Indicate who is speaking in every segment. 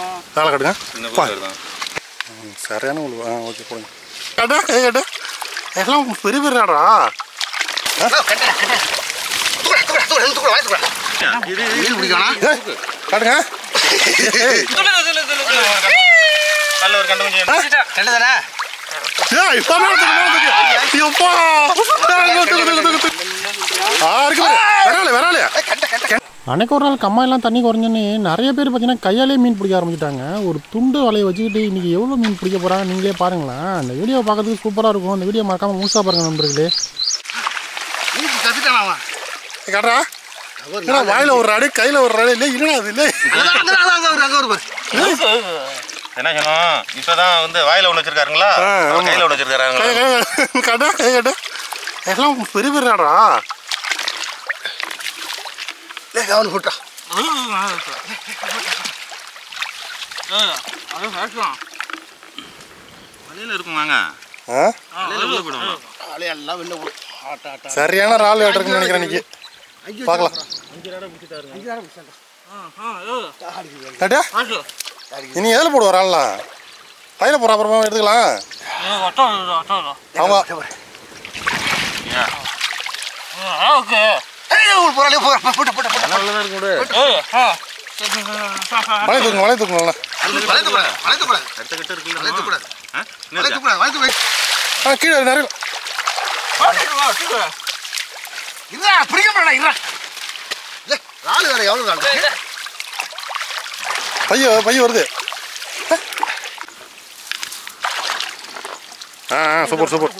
Speaker 1: வேலை கட்டுங்க
Speaker 2: சின்ன
Speaker 1: பா.
Speaker 2: குதிரை தான்
Speaker 1: ம், சரியான உழுவு ஆ ஓகே கொடுங்க கேட்டா கை கேட்டு எல்லாம் பெரிய பெரிய ஆடா
Speaker 2: இது
Speaker 3: மீன் பிடிக்கணும்
Speaker 1: ஏய், காட்டுங்க
Speaker 2: நல்ல ஒரு கண்டு கொஞ்சம்
Speaker 3: கண்டு தானே
Speaker 1: ஏய், இப்ப மேல தூக்கு, மேல தூக்கு. எப்பா. ஏய், தூக்கு, தூக்கு, தூக்கு, தூக்கு. ஆ, இருக்கு பாரு. விராலு, விராலு. அன்னைக்கு ஒரு நாள் கம்மாயெல்லாம் தண்ணி குறைஞ்சோன்னு நிறைய பேர் பார்த்தீங்கன்னா கையாலே மீன் பிடிக்க ஆரம்பிச்சிட்டாங்க ஒரு துண்டு வலையை வச்சுக்கிட்டு இன்றைக்கி எவ்வளோ மீன் பிடிக்க போகிறாங்க நீங்களே பாருங்களேன் அந்த வீடியோ பார்க்கறதுக்கு சூப்பராக இருக்கும் அந்த வீடியோ மறக்காமல் முழுசாக பாருங்க நண்பர்களே
Speaker 3: மீன் கத்துட்டான் அவன்
Speaker 1: கேட்டா ஏன்னா வாயில் ஒரு அடி கையில் ஒரு அடி இல்லை இல்லைனா அது இல்லை
Speaker 3: அங்க அங்க அங்க ஒரு அங்க ஒரு பாரு
Speaker 2: என்ன சொன்னோம் இப்பதான் வந்து வாயில ஒண்ணு வச்சிருக்காருங்களா
Speaker 1: ஆ, ஆமா.
Speaker 2: கையில ஒண்ணு வச்சிருக்காரு
Speaker 1: கை கை கேட்டா கை கேட்டா எல்லாம் பெரிய பெரிய ஆடா
Speaker 3: லே கவனம் போட்டா
Speaker 2: வலையில இருக்கும் வாங்க
Speaker 1: ஆ
Speaker 2: வலையில உள்ள போயிடும்
Speaker 3: ஆளே எல்லாம் வெளில போ ஆட்டா ஆட்டா
Speaker 1: சரியான ரால் இருக்குன்னு நினைக்கிறேன் இன்னைக்கு பார்க்கலாம் கேட்டா இனி எதில் போடுவா ரால்லாம் கையில் போடுற அப்புறமா எடுத்துக்கலாம் ஆமா
Speaker 3: ஏய் ஒரு போறாளே போ போட்டு போட்டு போட்டு
Speaker 2: நல்லதா இருக்கும் கூட
Speaker 1: மலை தூக்குங்க மலை தூக்குங்க நல்லா.
Speaker 3: வளைத்து போடாது வளைத்து போடாது
Speaker 2: அடுத்த கிட்ட இருக்குல்ல
Speaker 3: வளைத்து போடாது
Speaker 2: ஆ? என்ன
Speaker 3: வளைத்து
Speaker 2: இருக்கா?
Speaker 3: போடாது வளைத்து போடாது
Speaker 1: ஆ கீழே நிறைய
Speaker 3: இருடா பிடிக்க போடா இருடா லே ரால் வேற எவ்வளவு ரால்
Speaker 1: பைய பைய வருது ஆ ஆ சூப்பர் சூப்பர்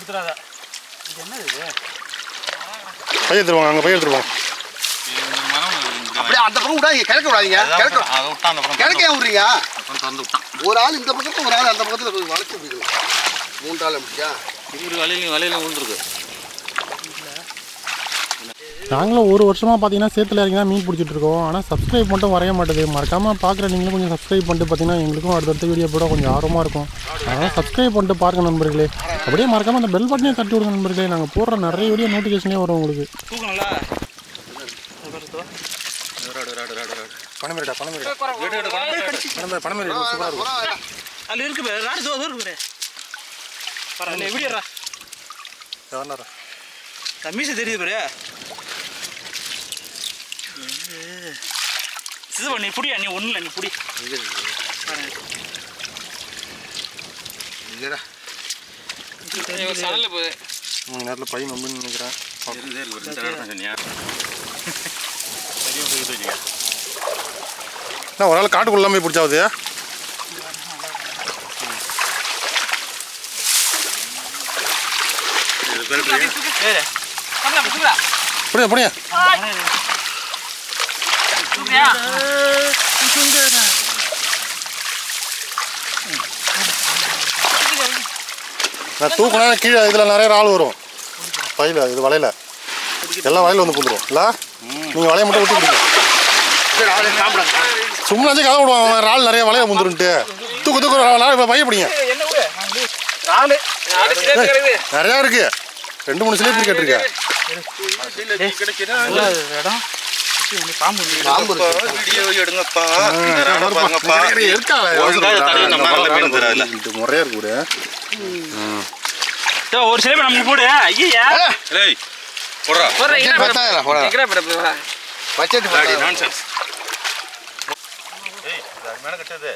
Speaker 1: பைய எடுத்துருவாங்க அங்கே பைய எடுத்துருவாங்க
Speaker 2: இந்த மரம் இப்படி
Speaker 3: அப்படியே அந்த பக்கம் விடாதீங்க கிழக்க விடாதீங்க
Speaker 2: அதான்
Speaker 3: கிழக்க
Speaker 2: அதை விட்டான் அந்த பக்கம்
Speaker 3: கிழக்க ஏன் விடுறீங்க
Speaker 2: பக்கம் திறந்து விட்டான்
Speaker 3: ஒரு ஆள் இந்த பக்கத்துல ஒரு ஆள் அந்த பக்கத்துல போய் வளைச்சு பிடிக்கணும் மூன்று ஆள் அப்படியா
Speaker 2: இவரு வலையில வலையில விழுந்துருக்கு
Speaker 1: நாங்களும் ஒரு வருஷமாக பார்த்தீங்கன்னா சேத்துல இறங்கி தான் மீன் பிடிச்சிட்டு இருக்கோம் ஆனால் சப்ஸ்கிரைப் மட்டும் வரைய மாட்டேது மறக்காமல் பார்க்குற நீங்களும் கொஞ்சம் சப்ஸ்கிரைப் பண்ணிட்டு பார்த்தீங்கன்னா எங்களுக்கும் அடுத்தடுத்த வீடியோ போட கொஞ்சம் ஆர்வமாக இருக்கும் அதனால் சப்ஸ்கிரைப் பண்ணிட்டு பாருங்க நண்பர்களே அப்படியே மறக்காமல் அந்த பெல் பட்டனே தட்டி விடுங்க நண்பர்களே நாங்கள் போடுற நிறைய வீடியோ நோட்டிஃபிகேஷனே வரும் உங்களுக்கு பணமேரிடா பணமேரிடா பணமேரி பணமேரி சூப்பராக இருக்கும்
Speaker 4: ಅಲ್ಲಿ ಇருக்கு ಬೇರೆ ರಾಡ್ ಜೋರ್ ಇருக்கு ಬೇರೆ பரவாயில்ல ಅಲ್ಲಿ எப்படியா
Speaker 1: எவனாரா
Speaker 4: மீசை தெரியுது பாரு சிசுவா நீ புடியா நீ ஒன்றும் இல்லை நீ புடி
Speaker 3: இல்லடா
Speaker 4: சடலில் போகுது
Speaker 1: மூணு நேரத்தில் பையன் நம்பின்னு நினைக்கிறேன்
Speaker 2: சரி, சரி, ஒரு இந்த இடம் தான் சொன்னியா? சரியா போய் வச்சுக்க.
Speaker 1: என்ன ஒரு நாள் காட்டுக்குள்ள போய் பிடிச்சாவது
Speaker 2: இது பெருட்டு.
Speaker 4: ஏய் பண்ணல புடிடா
Speaker 1: புரியுது புரியுது
Speaker 4: புடியா
Speaker 1: நான் தூக்குனா கீழே இதில் நிறைய ஆள் வரும் பையில இது வலையில எல்லாம் வலையில வந்து புந்துடும் இல்லை நீங்கள் வலையை மட்டும் விட்டு பிடிங்க
Speaker 3: சரி ஆளே சாப்பிடாங்க
Speaker 1: சும்மா கதை விடுவான் அவன் இறால் நிறைய வலையில புந்துருன்ட்டு தூக்கு தூக்கு நாள் இப்போ பைய பிடிங்க
Speaker 4: என்ன விடு நாலு நாலு சிலேபி கிடக்குது
Speaker 1: நிறையா இருக்கு ரெண்டு மூணு சிலேபி கேட்டிருக்கேன்
Speaker 4: இடம் பாம்பு
Speaker 3: பாம்பு
Speaker 2: அப்பா,
Speaker 3: இருக்கு
Speaker 2: வீடியோ எடுங்கப்பா இந்த ராடை பாருங்கப்பா ஒழுங்கா தடவி நம்ம மரத்துல மீன் தராதுல்ல.
Speaker 1: முறையா இருக்கு கூட
Speaker 4: ஒரு சிலேபி நமக்கு போடு ஐயா
Speaker 2: ஏய், போடுறா.
Speaker 3: பத்தாயிரம் போடா பட்ஜெட்
Speaker 2: டாடி,
Speaker 3: பத்தாயிரம்
Speaker 2: nonsense. ஏய், இது அது மேல கட்டாது.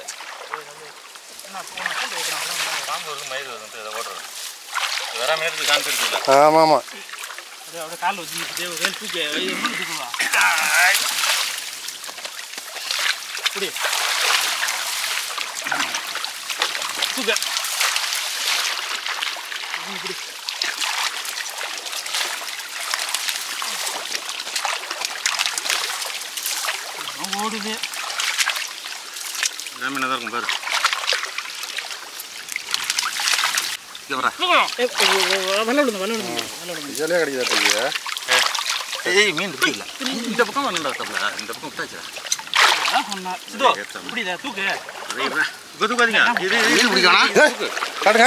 Speaker 2: பாம்பு வருது, மயில் வருது, இதை ஓடுறது. இது வராம இருக்கு, காமிச்சிருக்கு இல்ல.
Speaker 1: ஆமாம் ஆமாம்
Speaker 4: அப்படியே காலில் வச்சு வேல் தூக்கி எம்மனு தூக்குவா புடி தூக்க ஓடுது
Speaker 2: எல்லாமே என்னதான் இருக்கும் பாரு. இங்க வரா.
Speaker 4: வெள்ள விடுங்க வெள்ள விடுங்க வெள்ள விடுங்க
Speaker 1: இதிலே கிடைக்குதா பைய
Speaker 2: ஏய், மீன் இருக்கு இல்ல. இந்த பக்கம் வரணும்டா, தப்புல. இந்த பக்கம் விட்டாச்சுடா.
Speaker 4: அதான் சொன்னேன் இதோ புரியுதா தூக்கு
Speaker 2: அதே இவன். இங்க தூக்காதீங்க. இது, இது,
Speaker 3: மீன் பிடிக்கணும்
Speaker 1: ஏய், காட்டுங்க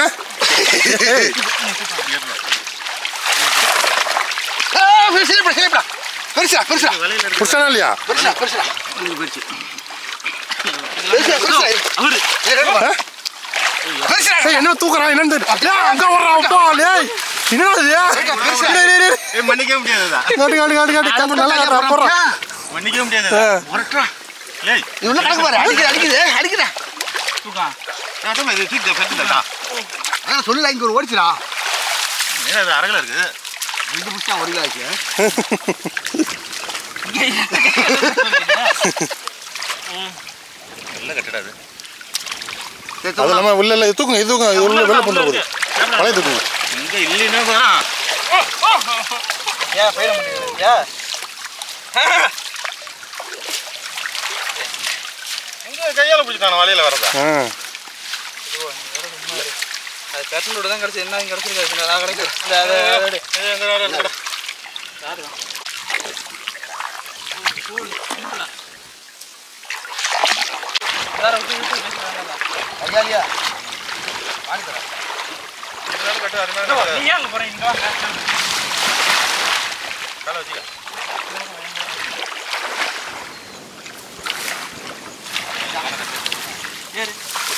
Speaker 3: சிலிப்படா சிலிப்படா பெருசா பெருசா
Speaker 2: வலையில இருக்கு.
Speaker 1: புடிச்சானா இல்லையா
Speaker 3: பெருசா பெருசா
Speaker 2: இங்க போயிடுச்சு.
Speaker 4: அவரு
Speaker 1: ஏய், என்ன தூக்குறான் என்னன்னு தெரியல ஏய், அங்க வர்றான் அப்பா லேய் என்னடா இது
Speaker 3: பெருசா.
Speaker 1: டேய், டேய், டேய்.
Speaker 2: ஏய், மன்னிக்கவே முடியாதுதா
Speaker 1: காட்டு காட்டு காட்டு காட்டு கேமரா நல்லா காட்டுறா போடுறான்
Speaker 2: மன்னிக்கவே முடியாது
Speaker 3: உரட்டுறா
Speaker 2: ஏய்
Speaker 3: இது உள்ள கணக்கு பாரு அடிக்குது அடிக்குது அடிக்குதா
Speaker 4: தூக்கம்
Speaker 2: நான் சும்மா இது தூக்கி ஃபெட்டுடா
Speaker 3: அதான் சொல்லல இங்க ஒரு ஓடிச்சுடா
Speaker 2: ஏன் அது அரகல இருக்கு
Speaker 3: ரெண்டு புடிச்சா ஒரு கிலோ ஆச்சு
Speaker 2: நல்ல கட்டடாது
Speaker 3: சரி,
Speaker 1: அது இல்லாம உள்ள இல்ல இது தூக்குங்க இது தூக்குங்க இது உள்ள வெளில கொண்டு போகுது பழைய தூக்குங்க
Speaker 2: இங்க இல்லைன்னா வரான்
Speaker 4: ஏன் போயிட மாட்டேங்குது ஏன்
Speaker 2: இங்க கையால பிடிச்சிட்டான வலையில வரதா
Speaker 1: ஆ
Speaker 4: அது பேட்டனோட தான் கிடச்சி என்ன கிடச்சிருக்காது நான் கிடைக்கும் இந்த அது அது
Speaker 2: ஏய், இந்த வேற இருக்கடா.
Speaker 4: வேற விட்டு விட்டு பேசுறாங்க
Speaker 3: ஐயா ஐயா
Speaker 2: இது மேல கட்டு, அது மேல கட்டு.
Speaker 4: நீ ஏன் போறீங்க இங்க வாங்க
Speaker 2: காலை வச்சுக்க.
Speaker 4: ஏறு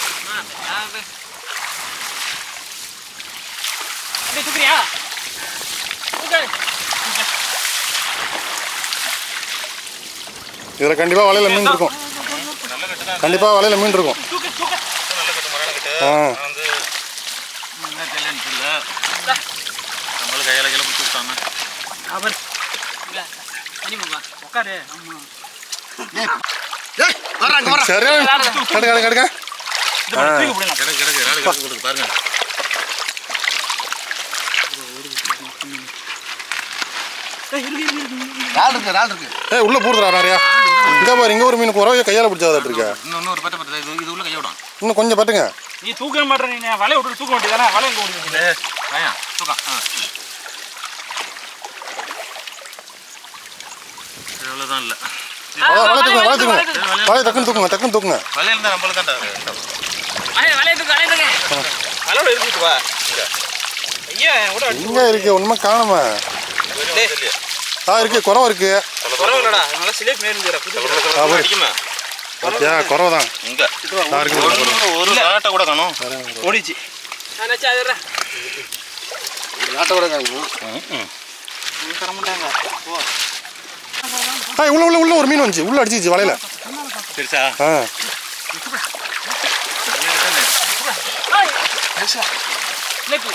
Speaker 4: அப்படியே தூக்குறியா தூக்கு
Speaker 1: இதுல கண்டிப்பா வலையில மீன் இருக்கும்
Speaker 2: நல்ல கட்டு தான்.
Speaker 1: கண்டிப்பா வலையில மீன் இருக்கும்
Speaker 4: தூக்கு தூக்கு
Speaker 2: நல்ல கட்டு, மரண கட்டு.
Speaker 1: ஆ.
Speaker 2: நான் வந்து என்ன தெரியலன்னு தெரியல. நம்மளும் கையால கையில பிடிச்சி விட்டாங்க.
Speaker 4: அவர் இல்ல தனி பாப்பா உட்காரு ஆமா
Speaker 3: ஏய் வர்றா இங்க வர்றா
Speaker 1: சரியா கடு கடு கடுங்க
Speaker 4: இது பண்ணு, தூக்கி போடுங்க
Speaker 2: கிடக்கு, கிடக்கு, இறாலு கிடக்கு கொடுக்கு, பாருங்க.
Speaker 4: ஏய், இருக்கு இருக்கு இருக்கு, இருக்கு
Speaker 3: ரால் இருக்கு ரால் இருக்கு
Speaker 1: ஏய் உள்ள போடுறா நிறையா இங்க பாரு இங்க ஒரு மீன் குறவைய கையால பிடிச்சாதான் இருக்க
Speaker 2: இன்னும் இன்னும் ஒரு பட்டை பட்டை, இது இது உள்ள கையை விடும்.
Speaker 1: இன்னும் கொஞ்சம் பட்டுங்க
Speaker 4: நீ தூக்க மாட்டேற நீ வலைய விட்டு தூக்க வேண்டியதானே வலை எங்க ஓடுது
Speaker 2: ஏய், வாயா, தூக்கம். ஆ. இது அவ்வளவுதான் இல்ல.
Speaker 1: வலை வலை தூக்குங்க வலை தூக்குங்க வலை டக்குன்னு தூக்குங்க டக்குன்னு தூக்குங்க
Speaker 2: வலையில இருந்தா நம்மளுக்கு தான்டா இது.
Speaker 4: வலைய வலைய தூக்கு வலைய தூக்கு வலையோட இருக்கு வா ஐயா என் கூட அடி
Speaker 1: எங்க இருக்கு ஒண்ணுமே காணும
Speaker 2: வெறும் தெரியல.
Speaker 1: ஆ இருக்கு குறவை இருக்கு
Speaker 4: பரவாயில்லடா நல்லா சிலேப் நேரம்
Speaker 2: கலர்
Speaker 4: புது
Speaker 2: கலர்
Speaker 1: ஆ,
Speaker 2: கலர்
Speaker 1: போய்.
Speaker 2: அடிக்குமே.
Speaker 1: பாத்தியா குறவை தான்
Speaker 2: இங்க.
Speaker 1: ஆ, இருக்கு
Speaker 2: ஒரு ஒரு காட்டை கூட காணோம்
Speaker 4: ஓடிச்சு நான் நினச்சா அது
Speaker 3: ஒரு நாட்டை கூட காணும்
Speaker 2: ம், ம்.
Speaker 4: தர மாட்டாங்க ஓ
Speaker 1: ஆ உள்ள உள்ள உள்ள ஒரு மீன் வந்துச்சு உள்ள அடிச்சிச்சு வலையில
Speaker 2: பெருசா
Speaker 1: ஆ
Speaker 4: சிலேப்பு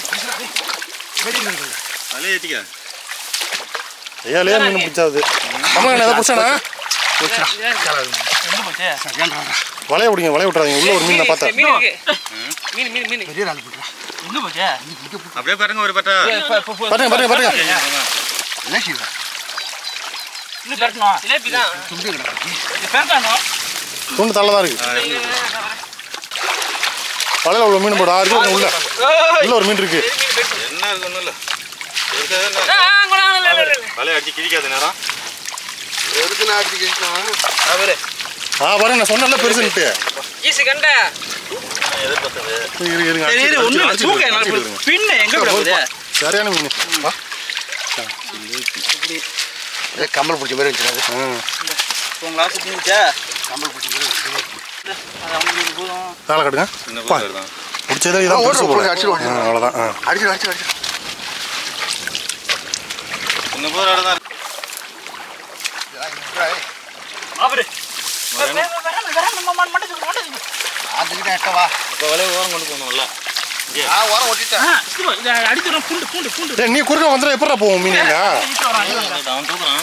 Speaker 2: வலையை ஏத்திக்க
Speaker 1: கையாலேயே மீன் பிடிச்சாது அம்மா என்ன ஏதாவது பிடிச்சானா
Speaker 4: எங்க போச்சு
Speaker 1: வலைய பிடிங்க வலைய விட்டுறாதீங்க உள்ள ஒரு மீன் நான் பார்த்தேன்
Speaker 4: மீன் இருக்கு மீன் மீன் மீன்
Speaker 3: பெரிய ரால் போட்டுறா
Speaker 4: எங்க போச்சு
Speaker 2: அப்படியே பாருங்க ஒரு பட்டை
Speaker 1: பாருங்க பாருங்க பாருங்க
Speaker 3: என்ன செய்வா
Speaker 4: இன்னும் பெரட்டணும் சிலேபி தான்
Speaker 3: தும்பி கிடக்கு
Speaker 4: இது பெரட்டணும்
Speaker 1: துண்டு தள்ள தான் இருக்கு வலையில உள்ள மீன் போடு ஆறு இருக்கு உள்ள உள்ள ஒரு மீன் இருக்கு
Speaker 2: என்ன இருக்கு ஒண்ணும் இல்ல இருக்காது என்ன? வலையை அடிச்சு கிழிக்காத நேரம்
Speaker 3: எதுக்கு நான் அடிச்சு கேட்கணும்
Speaker 4: அவரு
Speaker 1: ஆ பாருங்க நான் சொன்னல பெருசுன்ட்டு
Speaker 4: ஈசு கண்ட
Speaker 2: நான் எதிர்பார்த்தது
Speaker 1: இருங்க இருங்க
Speaker 4: சரி
Speaker 1: அடிச்சு-
Speaker 4: இரு ஒண்ணு இல்ல
Speaker 1: அடிச்சு-
Speaker 4: தூக்க
Speaker 1: அடிச்சு
Speaker 4: என்னால
Speaker 1: விடுங்க.
Speaker 4: பின்ன எங்க விட போகுது
Speaker 1: சரியான மீன் வா.
Speaker 3: ஏ கம்மல் பிடிச்ச மாதிரி வச்சுருக்காது
Speaker 1: ஆ
Speaker 4: உங்க லாஸ்ட் தீந்துச்சா
Speaker 3: கம்மல் பிடிச்ச மாதிரி வச்சுருக்காது
Speaker 4: அது அவங்களுக்கு போதும்
Speaker 1: மேலே கட்டுங்க
Speaker 2: சின்ன
Speaker 1: பா.
Speaker 2: போட்டு தான்
Speaker 1: பிடிச்சதே இதான்
Speaker 3: ஆ,
Speaker 1: பெருசு
Speaker 3: ஓடுறோம்,
Speaker 1: போல
Speaker 3: அடிச்சு ஓடுறோம்.
Speaker 1: ஆ, அவ்வளோதான் ஆ
Speaker 3: அடிச்சிடு அடிச்சிடு அடிச்சிடு
Speaker 2: சின்ன போராட தான்
Speaker 4: அவரு
Speaker 3: அதுக்கிட்ட எட்டவா
Speaker 2: இப்போ வலையை ஓரம் கொண்டு போகணும் நல்லா
Speaker 3: நான் ஓரம் ஓட்டிட்டேன்
Speaker 4: அடிச்சிடும் பூண்டு பூண்டு பூண்டு
Speaker 1: டேய் நீ குறுக்க வந்துட எப்படா போவோம் மீன் எங்க
Speaker 4: ஈட்டு வரான் ஈட்டு வரான்.
Speaker 2: அவன் தூக்குறான்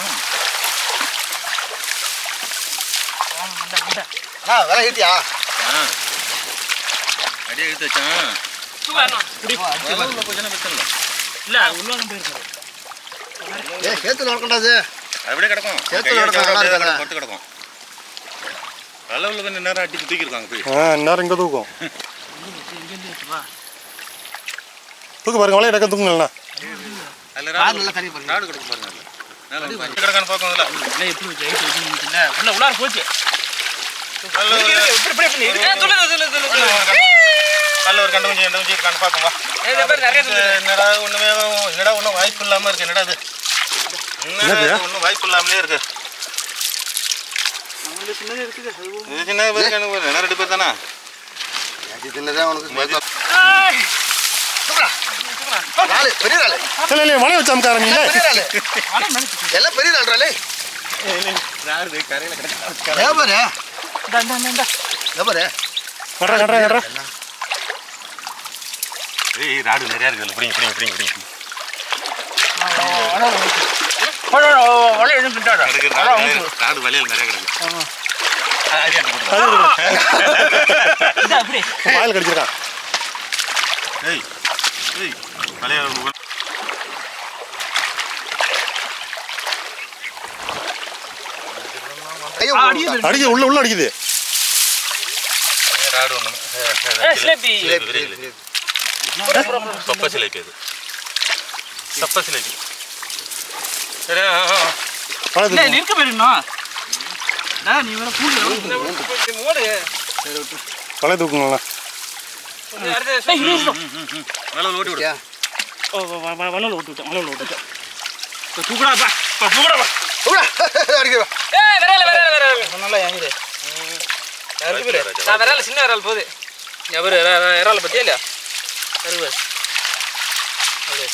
Speaker 4: ஆமா, மண்டை, மண்டை.
Speaker 3: அண்ணா விலை ஏற்றியா
Speaker 2: ஆ. அடியே எடுத்து வச்சான்
Speaker 4: தூக்கு வரணும். இப்படி.
Speaker 2: வலை உள்ள போச்சுன்னா பிரச்சனை இல்லை
Speaker 4: இல்ல உள்ள தான் போயிருக்காரு
Speaker 3: ஏ சேர்த்து நடக்கண்டாது
Speaker 2: அப்படியே கிடக்கும்
Speaker 3: சேர்த்து
Speaker 2: கையை
Speaker 3: கிடக்கும், நல்லா
Speaker 2: அப்படியே
Speaker 3: இருக்காதா?
Speaker 2: பட்டு கிடக்கும் வலை உள்ள கொஞ்சம் நேரம் அடிச்சு தூக்கியிருக்காங்க போய்
Speaker 1: ஆ நேரம் இங்கே தூக்கும்
Speaker 4: இங்கேருந்து வச்சு வா
Speaker 1: தூக்கு பாருங்க வலையை டக்க தூக்குங்களா
Speaker 2: அதில்
Speaker 3: கால் நல்லா தண்ணி பாருங்க
Speaker 2: ராடு கிடக்கு பாருங்க அதில் மேலே வந்து கிடக்கான்னு பார்க்கணும்ல
Speaker 4: இல்லை எப்படி வச்சு ஹைட் வச்சு இல்லை உள்ள உள்ளார போச்சு
Speaker 2: நல்ல ஒரு
Speaker 4: இப்படி இப்படி இப்படி இருக்கு சொல்லு சொல்லு சொல்லு
Speaker 2: நல்ல ஒரு கண்டு நல்ல ஒரு கண்டு கொஞ்சம் எந்த கொஞ்சம் இருக்கான்னு பார்க்கும் வா
Speaker 4: இந்த பேர் நிறைய சொல்லு
Speaker 2: என்னடா ஒண்ணுமே என்னடா ஒன்றும் வாய்ப்பு இல்லாம இருக்கு என்னடா இது என்னடா
Speaker 1: என்னது?
Speaker 2: ஒன்றும் வாய்ப்பு இல்லாமலே இருக்கு
Speaker 4: இது சின்னது இருக்குது அது போதும்.
Speaker 2: இது சின்ன பேர் கணக்கு பாரு. ரெண்டு பேர் தானே
Speaker 3: அது சின்னதா உனக்கு
Speaker 2: மதி-
Speaker 4: ஏய்,
Speaker 3: ராலு பெரிய ராலு
Speaker 1: இல்லை இல்லை மழை வச்சு அமுக்காரங்க
Speaker 3: பெரிய ராலு
Speaker 4: அட மேல
Speaker 3: எல்லாம் பெரிய ரால் ராலு
Speaker 2: கரையில் கிடக்கு
Speaker 3: ஏபாரு
Speaker 4: இந்தா, இந்தா, இந்தா, இந்தா.
Speaker 3: ஏபாரு
Speaker 1: கட்டுறேன் கட்டுறேன் கட்டுறேன்
Speaker 2: ஏய் ராடு நிறையா இருக்குது பிடிங்க பிடிங்க பிடிங்க பிடிங்க
Speaker 4: அட, அட, வலை எதுவும் பின்னாடா.
Speaker 2: கிடக்கு
Speaker 4: அட,
Speaker 2: ராடு
Speaker 4: அவுத்து.
Speaker 2: நிறைய- ராடு வலையில் நிறையா கிடக்கு
Speaker 4: ஆமா.
Speaker 2: அது அரியாண்டு போட்டு
Speaker 1: அது இருக்கு.
Speaker 4: இந்தா, இப்படி.
Speaker 1: வாயில் கடிச்சிருக்கான்
Speaker 2: ஏய் ஏய் வலையில்
Speaker 3: ஐயோ
Speaker 4: ஆ, அடியே போயிரு.
Speaker 1: அடிக்குது உள்ள உள்ள அடிக்குது
Speaker 2: ராடு ஒன்று
Speaker 4: ஏய், சிலேபி.
Speaker 2: சப்ப சிலைக்கு அது சப்ப சிலைக்கு சரி ஆ, ஆ, ஆ.
Speaker 1: மழை
Speaker 4: இல்ல,
Speaker 1: தூக்கு.
Speaker 4: நிற்க போயிருந்தோம். டா, நீ வேற பூண்டு ஓடு.
Speaker 1: மழை தூக்குங்களா
Speaker 4: டேய், இரு, இரு.
Speaker 2: ம், ம், ம். மேல ஓட்டி விடு
Speaker 4: ஓ, வ- வ- வ- வலையில விட்டு விட்டேன், வலையில விட்டு விட்டேன். இப்ப தூக்குடாப்பா, இப்ப தூக்குடாப்பா.
Speaker 3: அடிக்கிறா
Speaker 4: ஏய், விரல, விரல, விரல. நல்லா ஏங்குது. இருக்கு பாரு. நான் விரல, சின்ன விரல் போகுது. இங்க பாரு, விர- விர- விரல பத்தியா இல்லையா? இருக்கு பாரு. அப்படியே.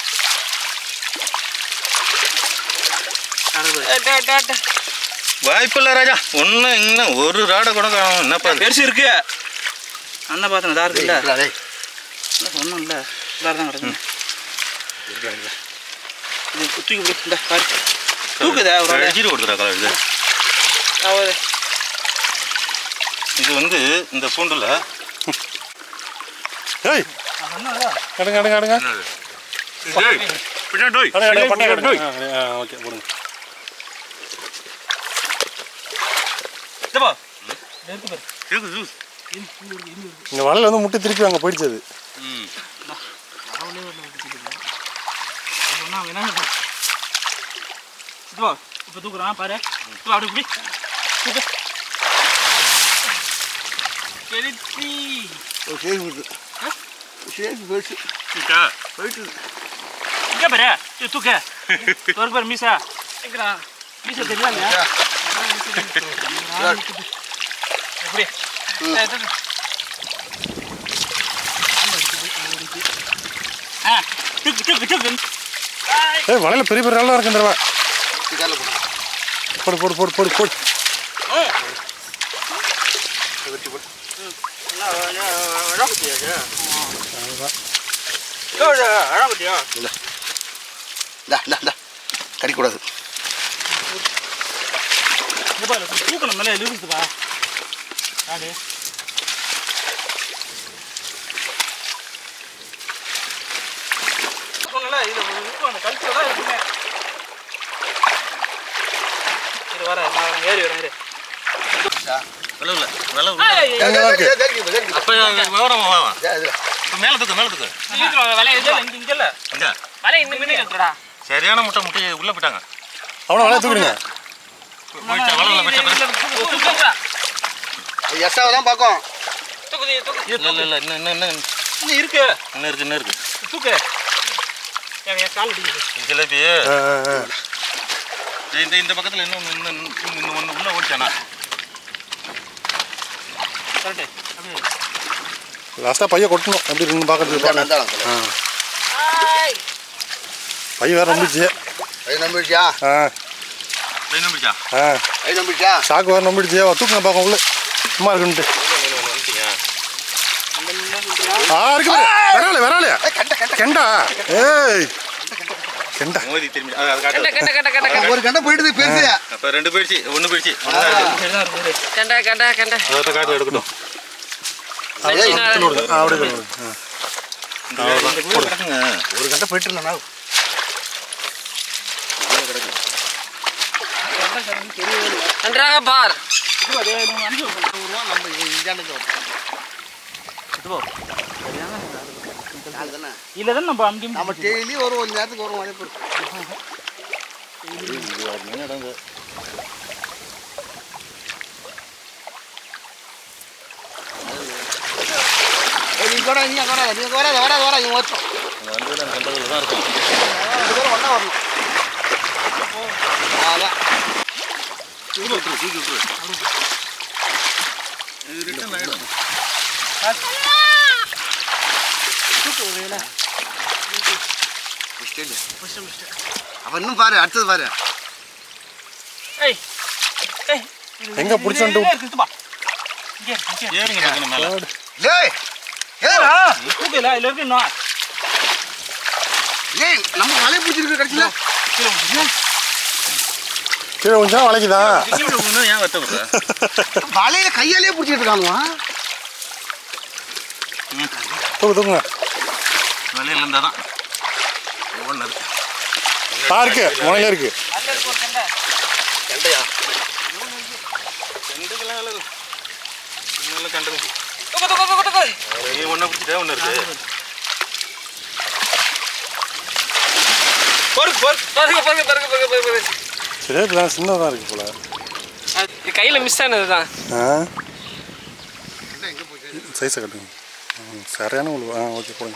Speaker 4: இருக்கு பாரு.
Speaker 2: வாய்ப்பில்ல ராஜா ஒன்றும் இன்னும் ஒரு ராடை கூட காணும் என்னப்பா இது?
Speaker 4: பெருசு இருக்கு அண்ணன் பார்த்தேன் இதா இருக்குல்ல
Speaker 3: டேய்
Speaker 4: ஒன்றும் இல்லை இதாக தான் கிடக்கு இது தூக்கி விடு இந்த பாரு தூக்குதா ஒரு ஆளு.
Speaker 2: அடிச்சிட்டு கொடுக்குறா கலர் இது
Speaker 4: அவரு
Speaker 2: இது வந்து இந்த பூண்டுல
Speaker 1: ஏய் கடுங்க கடுங்க கடுங்க
Speaker 2: பின்னாடி
Speaker 1: கடை கடை பட்டை கடுங்க ஆ, ஆ, ஓகே போடுங்க
Speaker 4: இதப்பா இருக்கு பாரு
Speaker 1: இந்த வலையில் வந்து முட்டை திருப்பி அங்கே போயிடுச்சு அது
Speaker 2: ம்
Speaker 4: சொன்னா வேணா இதுவா இப்போ தூக்குறான் பாரு இதுவா அப்படி இப்படி தூக்கு கெளுத்தி
Speaker 3: ஒரு சேஃப் இருக்கு சேஃப் போயிடுச்சு போயிட்டு
Speaker 4: இங்க பாரு இது தூக்க ஒரு பாரு மீசா எங்கடா மீசா தெரியல இல்லையா எப்படி ஏய், தூக்கு. ஆ தூக்கு தூக்கு தூக்கு ஆய்.
Speaker 1: ஏய் வலையில் பெரிய பெரிய நல்லா இருக்கு தடவை
Speaker 3: காலில் போட்டு
Speaker 1: போடு போடு போடு போடு போடு
Speaker 3: வெட்டி போட்டு இந்தா இந்தா இந்தா கடிக்கூடாது
Speaker 4: தூக்கணும் மேலே இருக்குதுப்பா ஆடு சொன்னல இதுல இருக்கும் அந்த கல்ச்சர் இருக்குமே இது வர நான் வரேன், ஏறி வரேன் இரு.
Speaker 2: விலை இல்லை விலை இல்லை
Speaker 4: ஏய், ஏய்,
Speaker 1: அங்கே தான் இருக்கு
Speaker 2: அப்போ விவரம் வா
Speaker 3: இதில்
Speaker 2: இப்போ மேலே தூக்கு மேலே தூக்கு
Speaker 4: இழுத்துட்டு வலை இங்க இங்க இங்க இல்ல
Speaker 2: இங்க
Speaker 4: வலை இந்த மின்னி இழுத்துடா
Speaker 2: சரியான முட்டை முட்டை உள்ளே போயிட்டாங்க
Speaker 1: அவனை வலையை தூக்குறீங்க
Speaker 2: போயிடுச்சா வலை உள்ள போயிடுச்சா
Speaker 4: தூக்குடா
Speaker 3: எஸ்ஸாவை தான் பார்க்கும்
Speaker 4: தூக்குது தூக்கு
Speaker 2: இல்லை இல்லை இல்லை இன்னும் இன்னும் இன்னும்
Speaker 4: இன்னும் இருக்கு
Speaker 2: இன்னும் இருக்கு இன்னும் இருக்கு
Speaker 4: தூக்கு என் என் கால் அடிக்குது
Speaker 2: ஜிலேபி
Speaker 1: ஆ, ஆ, ஆ.
Speaker 2: இந்த இந்த பக்கத்தில் இன்னும் இன்னும் இன்னும் ஒன்று உள்ளே ஓடிச்சானா
Speaker 4: கரெக்டு அப்படியே
Speaker 1: லாஸ்ட்டாக பைய கொட்டணும் எப்படி இருந்து பார்க்கறதுக்கு பாருங்க.
Speaker 3: நந்தாளம்
Speaker 1: ஆ பை வேற நம்பிடுச்சு
Speaker 3: ஐ நம்பிடுச்சா
Speaker 1: ஆ
Speaker 2: என்ன பிடிச்சா
Speaker 1: ஆ
Speaker 3: ஐ நம்பிடுச்சா
Speaker 1: சாக்கு வேற நம்பிடுச்சு தூக்குங்க பார்க்க உள்ள சும்மா இருக்குன்ட்டு ஆ இருக்கு பாரு. விராலு விராலு
Speaker 3: கண்ட கண்ட
Speaker 1: கெண்டா ஏய் கெண்டா
Speaker 2: மோதி திரும்பி அது அது காட்டு
Speaker 4: கட்ட கட்ட கட்ட
Speaker 3: ஒரு கண்டை போயிடுது பெருசு
Speaker 2: அப்போ ரெண்டு போயிடுச்சு ஒன்று போயிடுச்சு
Speaker 4: சரிதான் இருக்குது கண்ட கண்ட கண்ட
Speaker 2: அதை காட்டு எடுக்கட்டும்
Speaker 1: அப்படியே கொடுத்து விடுங்க. ஆ, அப்படியே கொடுங்க. ஆ.
Speaker 2: இந்த இந்த கூட கிடக்குங்க
Speaker 3: ஒரு கண்டை போயிட்டு இருந்தா
Speaker 4: நன்றாக பார் இல்ல தான் நம்ம அங்கே
Speaker 3: நம்ம டெய்லி ஒரு ஒரு நேரத்துக்கு வரும் அதே பொருள் நீ கூட நீ கூட நீ வராத வராத வரா இவன் ஒருத்தன்
Speaker 2: இங்கே வந்து நான் கண்டதில் தான் இருக்கும்
Speaker 3: ரெண்டு பேரும் ஒன்றா வரணும் அதான் தூக்கி விட்டுரு தூக்கி விட்டுரு
Speaker 2: இது ரிட்டர்ன் ஆயிடும்
Speaker 3: முடிச்சிட்டே அவன் இன்னும் பாரு அடுத்தது பாரு
Speaker 4: ஏய் ஏய்
Speaker 1: எங்க பிடிச்சோன்ட்டு
Speaker 4: இருக்குப்பா இங்கே இருக்கு இங்கே இருக்கு.
Speaker 2: ஏறுங்க டக்குனு மேலே
Speaker 3: லேய் ஏறா
Speaker 4: தூக்கல இதுல இருக்கு இன்னும்
Speaker 3: ஏய் நம்ம வலைய பிடிச்சிருக்கு கடைசியில
Speaker 1: கீழே கொஞ்சம் வளைக்குதா
Speaker 2: கீழே விழுந்தா ஏன் வருத்தப்படுற
Speaker 3: வலையில கையாலேயே பிடிச்சிட்டு இருக்கானுவா
Speaker 1: தூக்கு தூக்குங்க
Speaker 2: வலையில் இருந்தால் தான் ஒவ்வொன்று இருக்கு
Speaker 1: ஆ இருக்கு முனையில இருக்கு
Speaker 4: அதுல இருக்கு ஒரு கண்டை
Speaker 2: கண்டையா கண்டுக்கெல்லாம் இல்லை இன்னும் கண்டு
Speaker 4: தூக்கு தூக்கு தூக்கு தூக்கு
Speaker 2: நீ ஒன்றை பிடிச்சிட்டே ஒன்று இருக்கு
Speaker 4: பொறுக்கு பொறுக்கு பாருங்க பாருங்க பாருங்க பாருங்க பாருங்க பாருங்க
Speaker 1: சரி தான் சின்னதாக இருக்கு போல
Speaker 4: அது கையில மிஸ் ஆனது தான்
Speaker 1: ஆ சைஸை கட்டுங்க ம், சரியான உழுவு ஆ ஓகே போடுங்க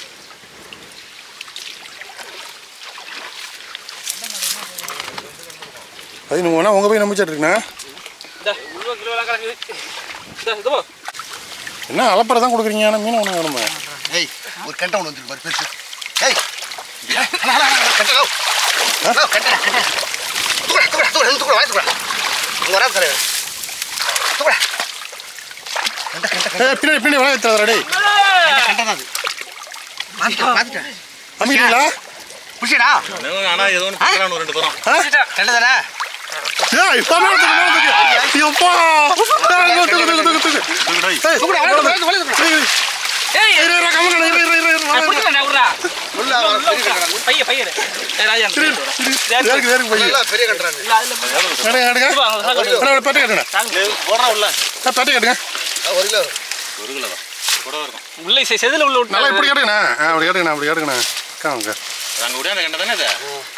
Speaker 1: அது நீங்கள் வேணா உங்கள் போய் நம்பிச்சிட்டு இருக்குண்ணா
Speaker 4: இந்த உள்ள கிலோலாம் கிடக்குது இந்த இது போ
Speaker 1: என்ன அலப்பறை தான் கொடுக்குறீங்க ஆனால் மீன் ஒன்று வேணுமா
Speaker 3: ஏய் ஒரு கெண்டை ஒன்று வந்துருக்கு பாரு பெருசு ஏய் அண்ணா, அண்ணா, அண்ணா, கெண்டை லோ. லோ, கெண்டை, கெண்டை. தூக்குடா, தூக்குடா, தூக்குடா, இன்னும் தூக்குடா, வாய் தூக்குடா. அங்க வராது தலைவர். தூக்குடா. கெண்டை, கெண்டை, கெண்டை.
Speaker 1: ஏ பின்னாடி பின்னாடி வளைய எடுத்துறா டேய்
Speaker 3: கெண்டை தான் அது. பார்த்துட்டேன், பார்த்துட்டேன்.
Speaker 1: அமைக்கிறீங்களா
Speaker 3: புடிச்சிடா?
Speaker 2: ஆனால் ஏதோ ஒன்று பிடிக்கிறான் ஒரு ரெண்டு பேரும்
Speaker 3: கெண்டை தானே?
Speaker 1: ஏய் இப்போ மேலே தூக்கு மேலே தூக்கு ஐயோப்பா தூக்கு தூக்கு தூக்கு தூக்கு
Speaker 2: தூக்குடா.
Speaker 1: ஏய்
Speaker 3: தூக்குடா, வளைய தூக்கு, வளைய தூக்கு.
Speaker 1: இரு, இரு.
Speaker 4: ஏய்
Speaker 1: இரு, இரு, கம்முனு இரு, இரு, இரு, இரு, இரு.
Speaker 4: புடிக்கல நான் விடுறா
Speaker 3: உள்ள அவன்
Speaker 4: உள்ள
Speaker 3: பெரிய
Speaker 4: விடுறா
Speaker 3: கெண்டை.
Speaker 4: பைய பைய ஏய் ராஜா
Speaker 1: இரு, இரு. ஏறுக்கு, ஏறுக்கு போய்.
Speaker 3: உள்ள பெரிய கெண்டை.
Speaker 4: இல்ல அதுல போய்
Speaker 1: எடுங்க, எடுங்க.
Speaker 4: வா, வா, வா.
Speaker 1: அண்ணா, ஒரு பெட்டை கட்டுங்க
Speaker 2: டேய், போடுறா உள்ள
Speaker 1: ஆ, பெட்டை கட்டுங்க
Speaker 3: ஆ, ஒரு கிலோ வரும்.
Speaker 2: ஒரு கிலோ தான் கூட இருக்கும்
Speaker 4: உள்ள செ- செதில உள்ள விட்டு
Speaker 1: நல்லா இப்படி கேட்டுங்கண்ணா ஆ அப்படி கேட்டுங்கண்ணா அப்படி கேட்டுங்கண்ணா காங்க
Speaker 2: அங்கே விட அந்த கண்டை தானே இது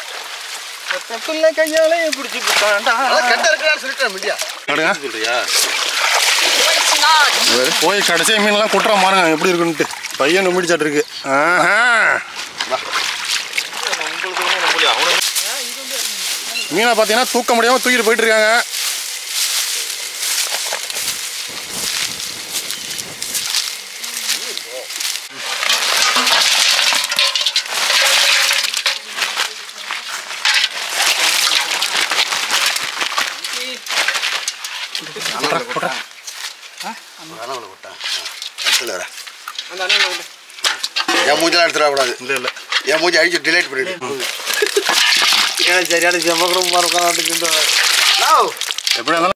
Speaker 3: அதான் கெண்டை இருக்குடான்னு சொல்லிட்டேன் மில்லியா.
Speaker 1: கேட்டுங்க
Speaker 2: சொல்றியா
Speaker 1: போய் கடைசி மீன்லாம் குட்டுற மாறுங்க எப்படி இருக்குன்ட்டு பையன் நம்பிடிச்சாட்டு இருக்கு ஆஹா
Speaker 2: உங்களுக்கு ஒன்றும் நம்பலையா அவனுக்கு
Speaker 1: மீனை பார்த்தீங்கன்னா தூக்க முடியாமல் தூக்கிட்டு போயிட்டு இருக்காங்க
Speaker 3: கனவுல விட்டான். அடுத்ததுல வரேன்.
Speaker 4: அந்த அண்ணன் விட்டு
Speaker 3: என் மூஞ்செல்லாம் எடுத்துட கூடாது
Speaker 1: இல்லை இல்லை
Speaker 3: என் மூஞ்சி அடிச்சு டிலேட் பண்ணிடு ஏன் சரியான செம்ம குடும்பம்
Speaker 1: எப்படியா இருந்தாலும்